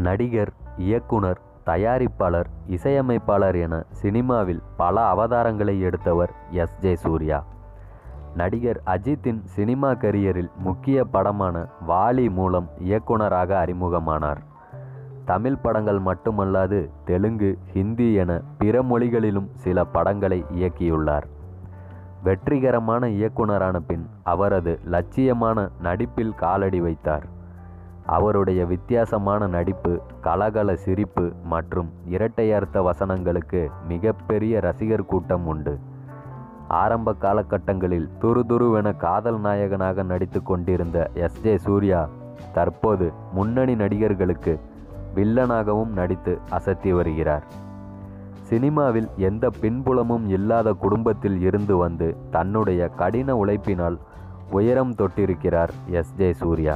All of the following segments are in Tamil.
நடிகர் இயக்குனர் தயாரிப்பாளர் இசையமைப்பாளர் என சினிமாவில் பல அவதாரங்களை எடுத்தவர் எஸ் ஜே சூர்யா நடிகர் அஜித்தின் சினிமா கரியரில் முக்கிய படமான வாலி மூலம் இயக்குனராக அறிமுகமானார் தமிழ் படங்கள் மட்டுமல்லாது தெலுங்கு ஹிந்தி என பிற மொழிகளிலும் சில படங்களை இயக்கியுள்ளார் வெற்றிகரமான இயக்குனரான பின் அவரது லட்சியமான நடிப்பில் காலடி வைத்தார் அவருடைய வித்தியாசமான நடிப்பு கலகல சிரிப்பு மற்றும் இரட்டையர்த்த வசனங்களுக்கு மிகப்பெரிய ரசிகர் கூட்டம் உண்டு ஆரம்ப காலகட்டங்களில் துருதுருவென காதல் நாயகனாக நடித்து கொண்டிருந்த எஸ் ஜே சூர்யா தற்போது முன்னணி நடிகர்களுக்கு வில்லனாகவும் நடித்து அசத்தி வருகிறார் சினிமாவில் எந்த பின்புலமும் இல்லாத குடும்பத்தில் இருந்து வந்து தன்னுடைய கடின உழைப்பினால் உயரம் தொட்டிருக்கிறார் S J Surya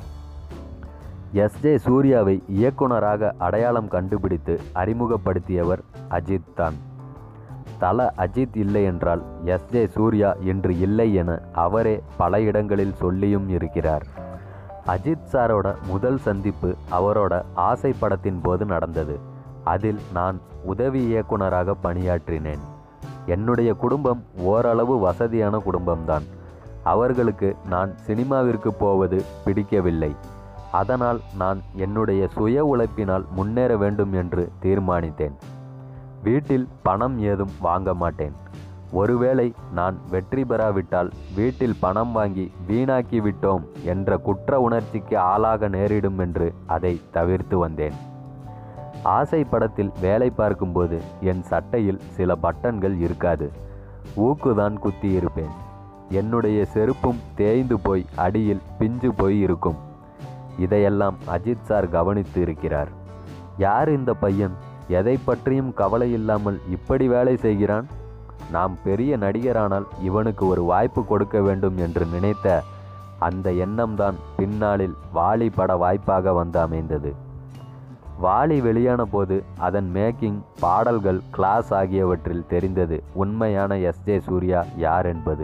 S J சூர்யாவை இயக்குனராக அடையாளம் கண்டுபிடித்து அறிமுகப்படுத்தியவர் அஜித் தான் தல அஜித் இல்லை என்றால் எஸ் ஜே சூர்யா இன்று இல்லை என அவரே பல இடங்களில் சொல்லியும் இருக்கிறார் அஜித் சாரோட முதல் சந்திப்பு அவரோட ஆசை படத்தின் போது நடந்தது அதில் நான் உதவி இயக்குனராக பணியாற்றினேன் என்னுடைய குடும்பம் ஓரளவு வசதியான குடும்பம்தான் அவர்களுக்கு நான் சினிமாவிற்கு போவது பிடிக்கவில்லை அதனால் நான் என்னுடைய சுய உழைப்பினால் முன்னேற வேண்டும் என்று தீர்மானித்தேன் வீட்டில் பணம் ஏதும் வாங்க மாட்டேன் ஒருவேளை நான் வெற்றி பெறாவிட்டால் வீட்டில் பணம் வாங்கி வீணாக்கி விட்டோம் என்ற குற்ற உணர்ச்சிக்கு ஆளாக நேரிடும் என்று அதை தவிர்த்து வந்தேன் ஆசை படத்தில் வேலை பார்க்கும்போது என் சட்டையில் சில பட்டன்கள் இருக்காது ஊக்குதான் குத்தி இருப்பேன் என்னுடைய செருப்பும் தேய்ந்து போய் அடியில் பிஞ்சு போய் இருக்கும் இதையெல்லாம் அஜித் சார் கவனித்து இருக்கிறார் யார் இந்த பையன் எதை பற்றியும் கவலை இல்லாமல் இப்படி வேலை செய்கிறான் நாம் பெரிய நடிகரானால் இவனுக்கு ஒரு வாய்ப்பு கொடுக்க வேண்டும் என்று நினைத்த அந்த எண்ணம்தான் பின்னாளில் வாலி பட வாய்ப்பாக வந்து அமைந்தது வாலி வெளியான போது அதன் மேக்கிங் பாடல்கள் கிளாஸ் ஆகியவற்றில் தெரிந்தது உண்மையான எஸ் ஜே சூர்யா யார் என்பது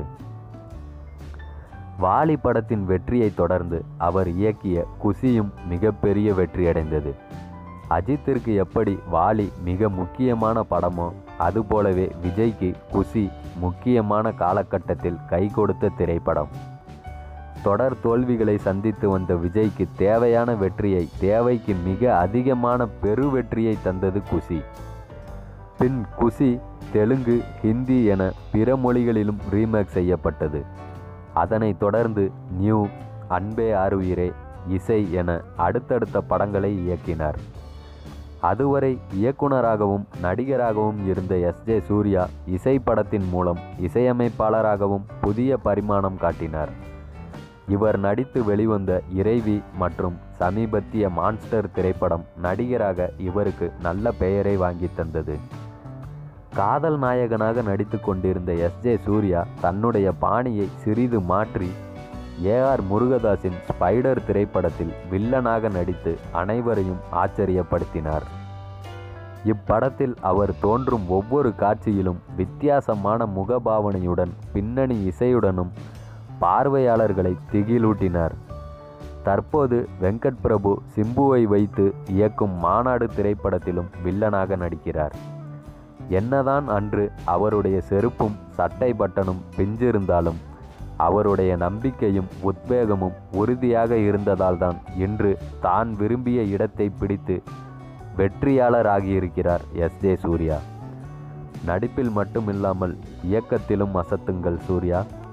வாலி படத்தின் வெற்றியை தொடர்ந்து அவர் இயக்கிய குசியும் மிகப்பெரிய வெற்றியடைந்தது அஜித்திற்கு எப்படி வாலி மிக முக்கியமான படமோ அதுபோலவே விஜய்க்கு குசி முக்கியமான காலகட்டத்தில் கை கொடுத்த திரைப்படம் தொடர் தோல்விகளை சந்தித்து வந்த விஜய்க்கு தேவையான வெற்றியை தேவைக்கு மிக அதிகமான பெரு வெற்றியை தந்தது குசி பின் குசி தெலுங்கு ஹிந்தி என பிற மொழிகளிலும் ரீமேக் செய்யப்பட்டது அதனைத் தொடர்ந்து நியூ அன்பே ஆறுயிரே இசை என அடுத்தடுத்த படங்களை இயக்கினார் அதுவரை இயக்குனராகவும் நடிகராகவும் இருந்த எஸ் ஜே சூர்யா இசை படத்தின் மூலம் இசையமைப்பாளராகவும் புதிய பரிமாணம் காட்டினார் இவர் நடித்து வெளிவந்த இறைவி மற்றும் சமீபத்திய மான்ஸ்டர் திரைப்படம் நடிகராக இவருக்கு நல்ல பெயரை வாங்கி தந்தது காதல் நாயகனாக நடித்து கொண்டிருந்த எஸ் ஜே சூர்யா தன்னுடைய பாணியை சிறிது மாற்றி ஏஆர் முருகதாஸின் ஸ்பைடர் திரைப்படத்தில் வில்லனாக நடித்து அனைவரையும் ஆச்சரியப்படுத்தினார் இப்படத்தில் அவர் தோன்றும் ஒவ்வொரு காட்சியிலும் வித்தியாசமான முகபாவனையுடன் பின்னணி இசையுடனும் பார்வையாளர்களை திகிலூட்டினார் தற்போது வெங்கட் பிரபு சிம்புவை வைத்து இயக்கும் மாநாடு திரைப்படத்திலும் வில்லனாக நடிக்கிறார் என்னதான் அன்று அவருடைய செருப்பும் சட்டை பட்டனும் பிஞ்சிருந்தாலும் அவருடைய நம்பிக்கையும் உத்வேகமும் உறுதியாக இருந்ததால்தான் இன்று தான் விரும்பிய இடத்தை பிடித்து வெற்றியாளராகியிருக்கிறார் எஸ் ஜே சூர்யா நடிப்பில் மட்டுமில்லாமல் இயக்கத்திலும் அசத்துங்கள் சூர்யா